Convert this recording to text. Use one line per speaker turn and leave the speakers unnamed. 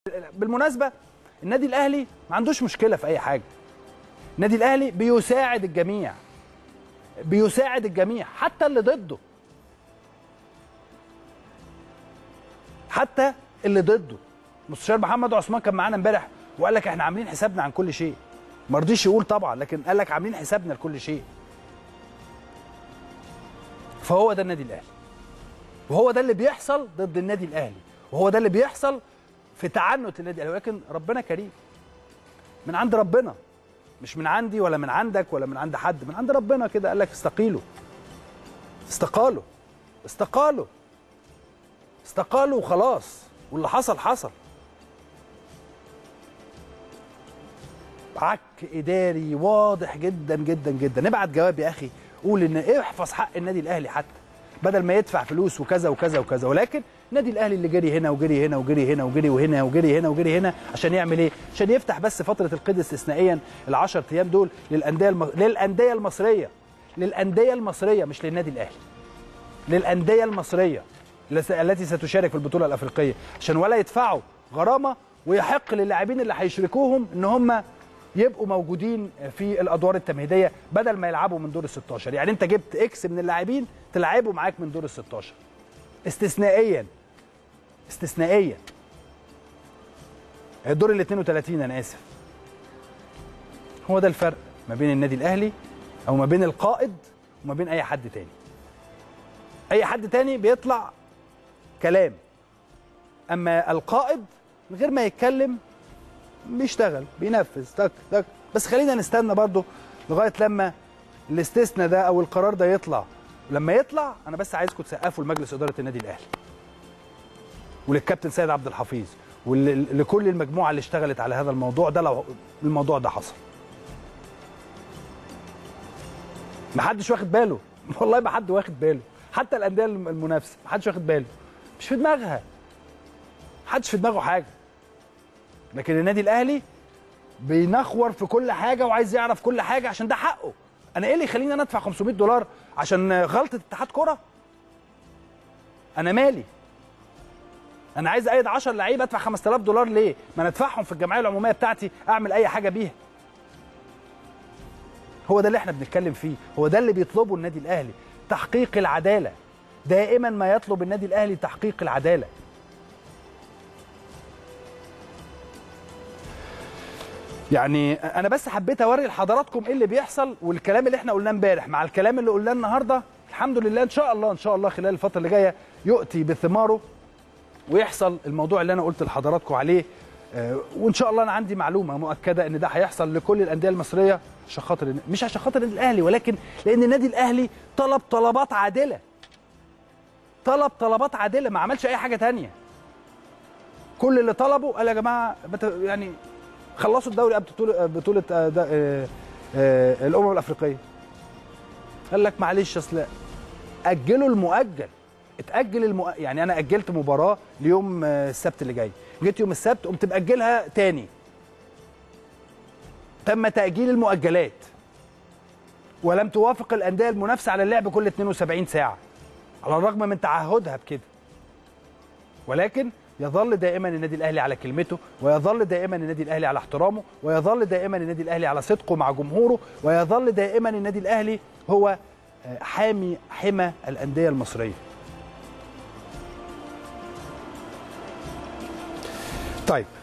بالمناسبه النادي الاهلي ما عندوش مشكله في اي حاجه النادي الاهلي بيساعد الجميع بيساعد الجميع حتى اللي ضده حتى اللي ضده مستشار محمد عثمان كان معانا امبارح وقال لك احنا عاملين حسابنا عن كل شيء ما رضيش يقول طبعا لكن قال لك عاملين حسابنا لكل شيء فهو ده النادي الاهلي وهو ده اللي بيحصل ضد النادي الاهلي وهو ده اللي بيحصل في تعنت النادي الاهلي ولكن ربنا كريم من عند ربنا مش من عندي ولا من عندك ولا من عند حد من عند ربنا كده قال لك استقيلوا استقالوا استقالوا استقالوا وخلاص واللي حصل حصل عك اداري واضح جدا جدا جدا نبعت جواب يا اخي قول ان احفظ حق النادي الاهلي حتى بدل ما يدفع فلوس وكذا وكذا وكذا ولكن النادي الاهلي اللي جري هنا وجري هنا وجري هنا وجري وهنا وجري هنا وجري هنا عشان يعمل ايه؟ عشان يفتح بس فتره القيد استثنائيا ال10 ايام دول للانديه الم... للانديه المصريه للانديه المصريه مش للنادي الاهلي للانديه المصريه التي ستشارك في البطوله الافريقيه عشان ولا يدفعوا غرامه ويحق للاعبين اللي هيشركوهم ان هم يبقوا موجودين في الادوار التمهيديه بدل ما يلعبوا من دور ال 16 يعني انت جبت اكس من اللاعبين تلعبوا معاك من دور ال 16 استثنائيا استثنائيا الدور ال 32 انا اسف هو ده الفرق ما بين النادي الاهلي او ما بين القائد وما بين اي حد تاني اي حد تاني بيطلع كلام اما القائد من غير ما يتكلم بيشتغل بينفذ تك تك بس خلينا نستنى برضو لغايه لما الاستثناء ده او القرار ده يطلع لما يطلع انا بس عايزكم تسقفوا لمجلس اداره النادي الاهلي وللكابتن سيد عبد الحفيظ ولكل المجموعه اللي اشتغلت على هذا الموضوع ده لو الموضوع ده حصل ما حدش واخد باله والله ما حد واخد باله حتى الانديه المنافسه ما حدش واخد باله مش في دماغها حدش في دماغه حاجه لكن النادي الاهلي بينخور في كل حاجه وعايز يعرف كل حاجه عشان ده حقه انا ايه اللي يخليني انا ادفع 500 دولار عشان غلطه اتحاد كره انا مالي انا عايز ايد 10 لعيبه ادفع 5000 دولار ليه ما انا ادفعهم في الجمعيه العموميه بتاعتي اعمل اي حاجه بيها هو ده اللي احنا بنتكلم فيه هو ده اللي بيطلبه النادي الاهلي تحقيق العداله دائما ما يطلب النادي الاهلي تحقيق العداله يعني انا بس حبيت اوري لحضراتكم ايه اللي بيحصل والكلام اللي احنا قلناه امبارح مع الكلام اللي قلناه النهارده الحمد لله ان شاء الله ان شاء الله خلال الفتره اللي جايه يؤتي بثماره ويحصل الموضوع اللي انا قلت لحضراتكم عليه آه وان شاء الله انا عندي معلومه مؤكده ان ده هيحصل لكل الانديه المصريه عشان خاطر مش عشان خاطر النادي الاهلي ولكن لان النادي الاهلي طلب طلبات عادله طلب طلبات عادله ما عملش اي حاجه تانية كل اللي طلبه قال يا جماعه يعني خلصوا الدوري قبل بطوله بطوله الامم الافريقيه قال لك معلش اصل اجلوا المؤجل اتاجل المؤ... يعني انا اجلت مباراه ليوم السبت اللي جاي جيت يوم السبت قمت باجلها تاني تم تاجيل المؤجلات ولم توافق الانديه المنافسه على اللعب كل 72 ساعه على الرغم من تعهدها بكده ولكن يظل دائما النادي الاهلي على كلمته ويظل دائما النادي الاهلي على احترامه ويظل دائما النادي الاهلي على صدقه مع جمهوره ويظل دائما النادي الاهلي هو حامي حمى الانديه المصريه طيب